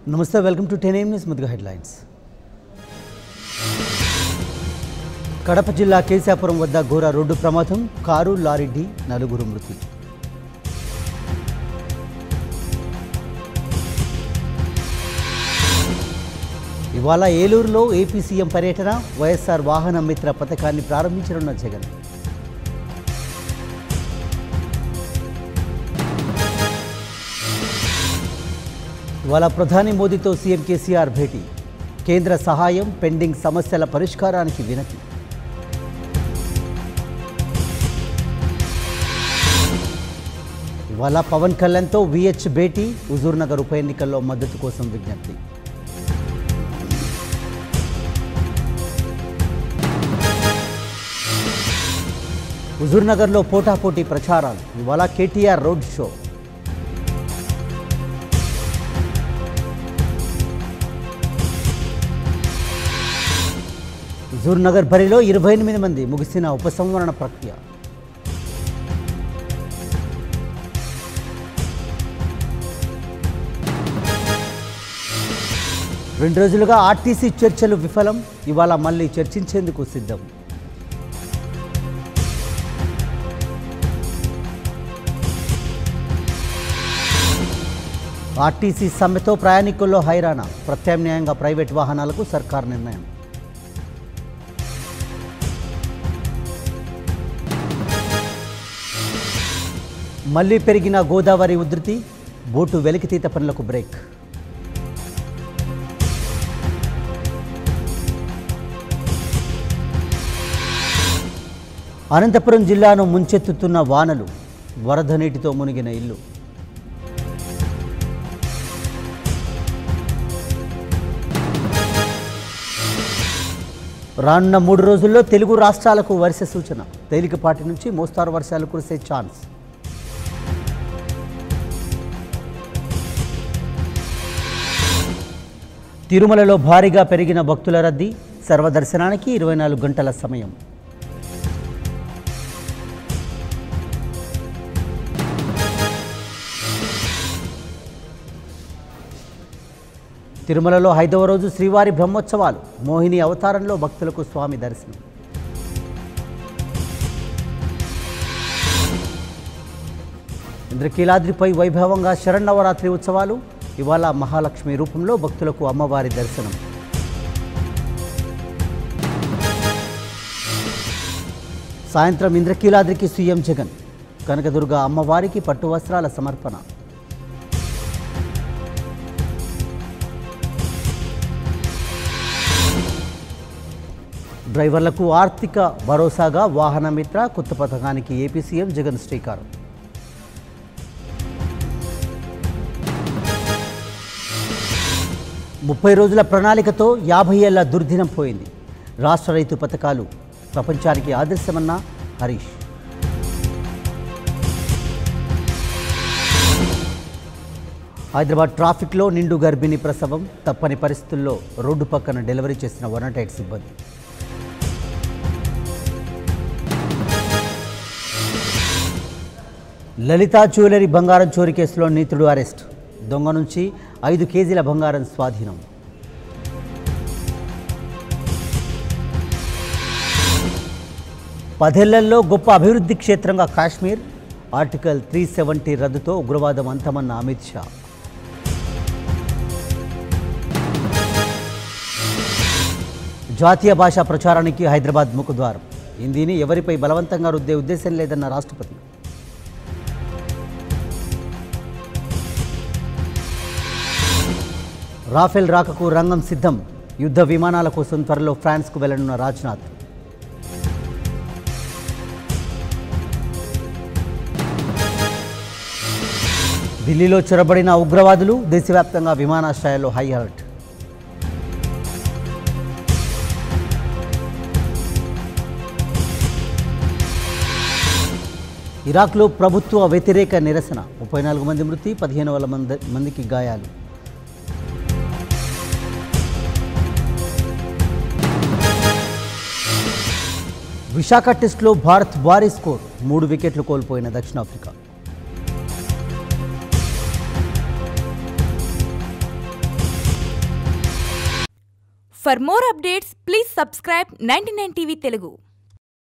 నమస్తే welcome to ten ఏం news ముందుగా హెడ్లైన్స్ కడప జిల్లా కేశాపురం వద్ద ఘోర రోడ్డు ప్రమాదం కారు లారీ ఢీ నలుగురు మృతి ఇవాళ ఏలూరులో ఏపీ సీఎం పర్యటన వైఎస్ఆర్ వాహన మిత్ర పథకాన్ని ప్రారంభించనున్న జగన్ ఇవాళ ప్రధాని మోదీతో సీఎం కేసీఆర్ భేటీ కేంద్ర సహాయం పెండింగ్ సమస్యల పరిష్కారానికి వినతి ఇవాళ పవన్ కళ్యాణ్తో విహెచ్ భేటీ హుజూర్నగర్ ఉప ఎన్నికల్లో మద్దతు కోసం విజ్ఞప్తి హుజూర్నగర్లో పోటాపోటీ ప్రచారాలు ఇవాళ కేటీఆర్ రోడ్ షో హుజూర్నగర్ బరిలో ఇరవై ఎనిమిది మంది ముగిసిన ఉపసంహరణ ప్రక్రియ రెండు రోజులుగా ఆర్టీసీ చర్చలు విఫలం ఇవాళ మళ్ళీ చర్చించేందుకు సిద్ధం ఆర్టీసీ సమ్మెతో ప్రయాణికుల్లో హైరాణ ప్రత్యామ్నాయంగా ప్రైవేట్ వాహనాలకు సర్కార్ నిర్ణయం మళ్లీ పెరిగిన గోదావరి ఉధృతి బోటు వెలికితీత పనులకు బ్రేక్ అనంతపురం జిల్లాను ముంచెత్తుతున్న వానలు వరద నీటితో మునిగిన ఇల్లు రానున్న మూడు రోజుల్లో తెలుగు రాష్ట్రాలకు వర్ష సూచన తేలికపాటి నుంచి మోస్తారు వర్షాలు కురిసే ఛాన్స్ తిరుమలలో భారీగా పెరిగిన భక్తుల రద్దీ సర్వదర్శనానికి ఇరవై నాలుగు గంటల సమయం తిరుమలలో ఐదవ రోజు శ్రీవారి బ్రహ్మోత్సవాలు మోహిని అవతారంలో భక్తులకు స్వామి దర్శనం ఇంద్రకీలాద్రిపై వైభవంగా శరన్నవరాత్రి ఉత్సవాలు ఇవాళ మహాలక్ష్మి రూపంలో భక్తులకు అమ్మవారి దర్శనం సాయంత్రం ఇంద్రకీలాద్రికి సీఎం జగన్ కనకదుర్గ అమ్మవారికి పట్టు వస్త్రాల సమర్పణ డ్రైవర్లకు ఆర్థిక భరోసాగా వాహన మిత్ర కొత్త పథకానికి ఏపీ సీఎం జగన్ శ్రీకారం ముప్పై రోజుల ప్రణాళికతో యాభై ఏళ్ల దుర్దినం పోయింది రాష్ట్ర రైతు పథకాలు ప్రపంచానికి ఆదర్శమన్న హరీష్ హైదరాబాద్ ట్రాఫిక్లో నిండు గర్భిణీ ప్రసవం తప్పని పరిస్థితుల్లో రోడ్డు పక్కన డెలివరీ చేసిన వన్ నాట్ ఎయిట్ సిబ్బంది లలిత జ్యువెలరీ బంగారం చోరీ కేసులో నీతుడు అరెస్ట్ దొంగ నుంచి ఐదు కేజీల బంగారం స్వాధీనం పదేళ్లలో గొప్ప అభివృద్ధి క్షేత్రంగా కాశ్మీర్ ఆర్టికల్ త్రీ సెవెంటీ రద్దుతో ఉగ్రవాదం అంతమన్న అమిత్ షా జాతీయ భాషా ప్రచారానికి హైదరాబాద్ ముఖద్వారం హిందీని ఎవరిపై బలవంతంగా రుద్దే ఉద్దేశం లేదన్న రాష్ట్రపతి రాఫెల్ రాకకు రంగం సిద్ధం యుద్ధ విమానాల కోసం త్వరలో ఫ్రాన్స్కు వెళ్లనున్న రాజ్నాథ్ ఢిల్లీలో చొరబడిన ఉగ్రవాదులు దేశవ్యాప్తంగా విమానాశ్రయాల్లో హై అలర్ట్ ఇరాక్లో ప్రభుత్వ వ్యతిరేక నిరసన ముప్పై నాలుగు మంది మృతి పదిహేను వేల మంది మందికి గాయాలు విశాఖ టెస్టులో భారత్ భారీ స్కోర్ మూడు వికెట్లు కోల్పోయిన దక్షిణాఫ్రికా for more updates please subscribe ninety TV Telugu